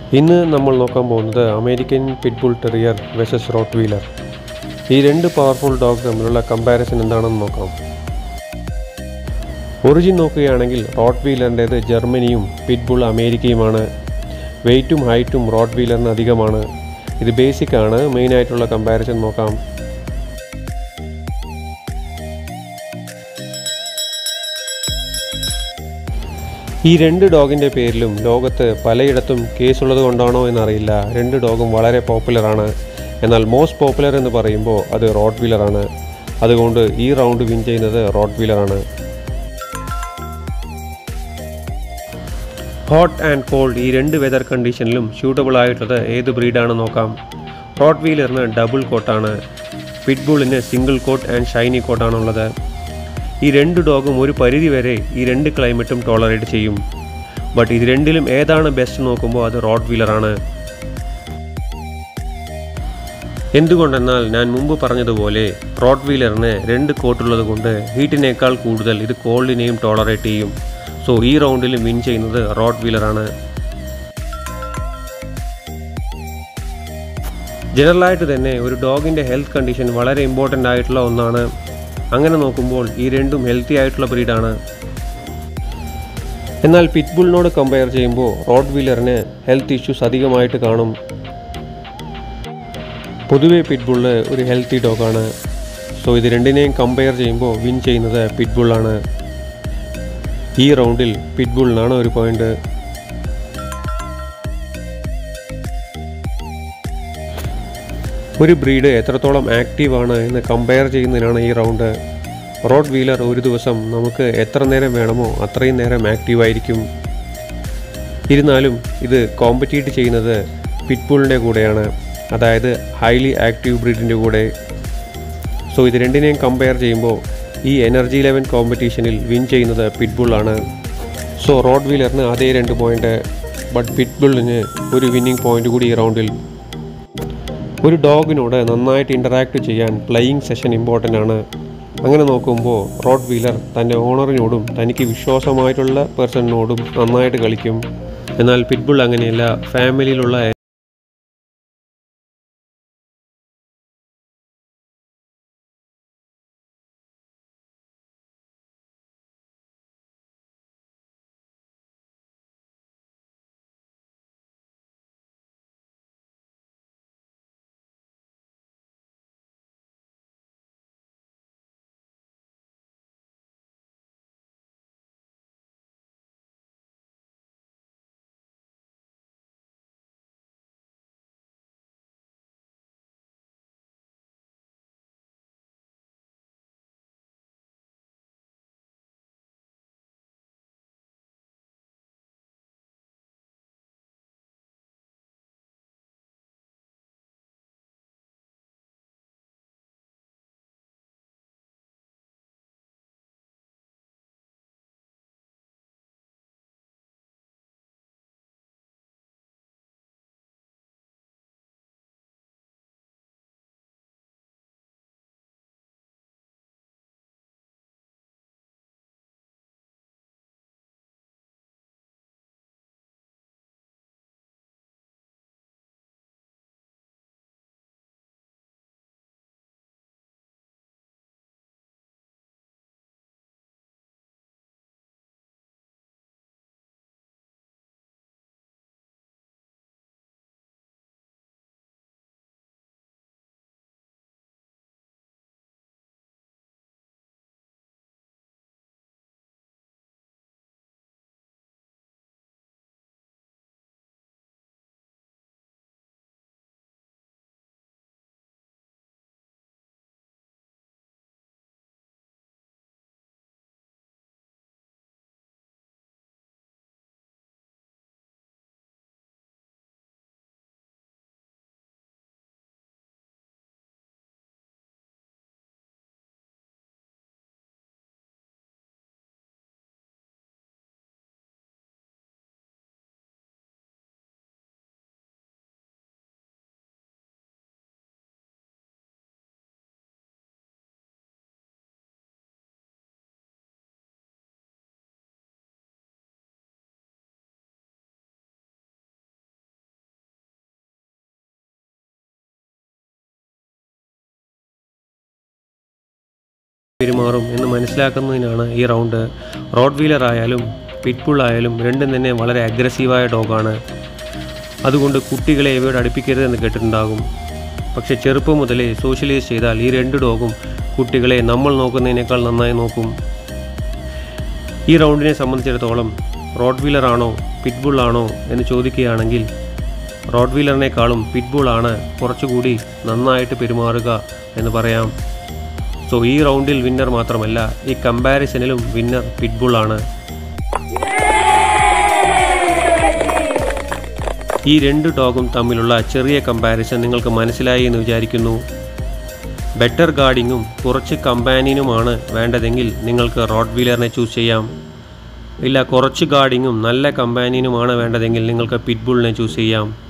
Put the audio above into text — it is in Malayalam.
ഇന്ന് നമ്മൾ നോക്കാൻ പോകുന്നത് American pitbull terrier versus Rottweiler ഈ രണ്ട് പവർഫുൾ ഡോഗ് തമ്മിലുള്ള കമ്പാരിസൺ എന്താണെന്ന് നോക്കാം ഒറിജിൻ നോക്കുകയാണെങ്കിൽ റോട്ട് വീലറിൻ്റേത് ജർമ്മനിയും പിറ്റ്ബുൾ അമേരിക്കയുമാണ് വെയ്റ്റും ഹൈറ്റും റോട്ട് വീലറിന് അധികമാണ് ഇത് ബേസിക് ആണ് മെയിനായിട്ടുള്ള കമ്പാരിസൺ നോക്കാം ഈ രണ്ട് ഡോഗിൻ്റെ പേരിലും ലോകത്ത് പലയിടത്തും കേസുള്ളത് കൊണ്ടാണോ എന്നറിയില്ല രണ്ട് ഡോഗും വളരെ പോപ്പുലറാണ് എന്നാൽ മോസ്റ്റ് പോപ്പുലർ എന്ന് പറയുമ്പോൾ അത് റോട്ട് വീലറാണ് അതുകൊണ്ട് ഈ റൗണ്ട് വിൻ ചെയ്യുന്നത് റോട്ട് വീലറാണ് ഹോട്ട് ആൻഡ് കോൾഡ് ഈ രണ്ട് വെതർ കണ്ടീഷനിലും സ്യൂട്ടബിൾ ആയിട്ടുള്ളത് ഏത് ബ്രീഡാണെന്ന് നോക്കാം റോട്ട് വീലറിന് ഡബിൾ കോട്ടാണ് പിറ്റ്ബുളിന് സിംഗിൾ കോട്ട് ആൻഡ് ഷൈനി കോട്ടാണുള്ളത് ഈ രണ്ട് ഡോഗും ഒരു പരിധി വരെ ഈ രണ്ട് ക്ലൈമറ്റും ടോളറേറ്റ് ചെയ്യും ബട്ട് ഇത് രണ്ടിലും ഏതാണ് ബെസ്റ്റ് നോക്കുമ്പോൾ അത് റോട്ട് വീലറാണ് എന്തുകൊണ്ടെന്നാൽ ഞാൻ മുമ്പ് പറഞ്ഞതുപോലെ റോട്ട് വീലറിന് രണ്ട് കോട്ടുള്ളത് കൊണ്ട് ഹീറ്റിനേക്കാൾ കൂടുതൽ ഇത് കോൾഡിനെയും ടോളറേറ്റ് ചെയ്യും സോ ഈ റൗണ്ടിലും വിൻ ചെയ്യുന്നത് റോട്ട് വീലറാണ് ജനറലായിട്ട് തന്നെ ഒരു ഡോഗിൻ്റെ ഹെൽത്ത് കണ്ടീഷൻ വളരെ ഇമ്പോർട്ടൻ്റ് ആയിട്ടുള്ള ഒന്നാണ് അങ്ങനെ നോക്കുമ്പോൾ ഈ രണ്ടും ഹെൽത്തി ആയിട്ടുള്ള ബ്രീഡാണ് എന്നാൽ പിറ്റ്ബുളിനോട് കമ്പയർ ചെയ്യുമ്പോൾ റോഡ് വീലറിന് ഹെൽത്ത് ഇഷ്യൂസ് അധികമായിട്ട് കാണും പൊതുവേ പിറ്റ്ബുള്ള് ഒരു ഹെൽത്തി ഡോഗാണ് സോ ഇത് രണ്ടിനെയും കമ്പയർ ചെയ്യുമ്പോൾ വിൻ ചെയ്യുന്നത് പിറ്റ്ബുള്ളാണ് ഈ റൗണ്ടിൽ പിറ്റ്ബുളിനാണ് ഒരു പോയിന്റ് ഒരു ബ്രീഡ് എത്രത്തോളം ആക്റ്റീവാണ് എന്ന് കമ്പയർ ചെയ്യുന്നതിനാണ് ഈ റൗണ്ട് റോഡ് വീലർ ഒരു ദിവസം നമുക്ക് എത്ര നേരം വേണമോ അത്രയും നേരം ആക്റ്റീവായിരിക്കും ഇരുന്നാലും ഇത് കോമ്പറ്റീറ്റ് ചെയ്യുന്നത് പിറ്റ്ബുളിൻ്റെ കൂടെയാണ് അതായത് ഹൈലി ആക്റ്റീവ് ബ്രീഡിൻ്റെ കൂടെ സോ ഇത് രണ്ടിനെയും കമ്പയർ ചെയ്യുമ്പോൾ ഈ എനർജി ലെവൻ കോമ്പറ്റീഷനിൽ വിൻ ചെയ്യുന്നത് പിറ്റ്ബുള്ളാണ് സോ റോഡ് വീലറിന് അതേ രണ്ട് പോയിൻ്റ് ബട്ട് പിറ്റ്ബുള്ളിന് ഒരു വിന്നിംഗ് പോയിൻ്റ് കൂടി ഈ റൗണ്ടിൽ ഒരു ഡോഗിനോട് നന്നായിട്ട് ഇൻ്ററാക്ട് ചെയ്യാൻ പ്ലേയിങ് സെഷൻ ഇമ്പോർട്ടൻ്റ് ആണ് അങ്ങനെ നോക്കുമ്പോൾ റോഡ് വീലർ തൻ്റെ ഓണറിനോടും തനിക്ക് വിശ്വാസമായിട്ടുള്ള പേഴ്സണിനോടും നന്നായിട്ട് കളിക്കും എന്നാൽ പിറ്റ്ബുൾ അങ്ങനെയല്ല ഫാമിലിയിലുള്ള പെരുമാറും എന്ന് മനസ്സിലാക്കുന്നതിനാണ് ഈ റൗണ്ട് റോഡ് വീലർ ആയാലും പിറ്റ്ബുൾ ആയാലും രണ്ടും തന്നെ വളരെ അഗ്രസീവായ ഡോഗാണ് അതുകൊണ്ട് കുട്ടികളെ ഇവയോട് അടുപ്പിക്കരുതെന്ന് കേട്ടിട്ടുണ്ടാകും പക്ഷേ ചെറുപ്പം മുതലേ സോഷ്യലൈസ് ചെയ്താൽ ഈ രണ്ട് ഡോഗും കുട്ടികളെ നമ്മൾ നോക്കുന്നതിനേക്കാൾ നന്നായി നോക്കും ഈ റൗണ്ടിനെ സംബന്ധിച്ചിടത്തോളം റോഡ് വീലർ ആണോ പിറ്റ്ബുൾ ആണോ എന്ന് ചോദിക്കുകയാണെങ്കിൽ റോഡ് വീലറിനേക്കാളും പിറ്റ്ബുൾ ആണ് കുറച്ചുകൂടി നന്നായിട്ട് പെരുമാറുക എന്ന് പറയാം സോ ഈ റൗണ്ടിൽ വിന്നർ മാത്രമല്ല ഈ കമ്പാരിസണിലും വിന്നർ പിറ്റ്ബുൾ ആണ് ഈ രണ്ട് ഡോഗും തമ്മിലുള്ള ചെറിയ കമ്പാരിസൺ നിങ്ങൾക്ക് മനസ്സിലായി എന്ന് വിചാരിക്കുന്നു ബെറ്റർ ഗാർഡിങ്ങും കുറച്ച് കമ്പാനിയനുമാണ് വേണ്ടതെങ്കിൽ നിങ്ങൾക്ക് റോഡ് വീലറിനെ ചൂസ് ചെയ്യാം ഇല്ല കുറച്ച് ഗാർഡിങ്ങും നല്ല കമ്പാനിയനുമാണ് വേണ്ടതെങ്കിൽ നിങ്ങൾക്ക് പിറ്റ്ബുളിനെ ചൂസ് ചെയ്യാം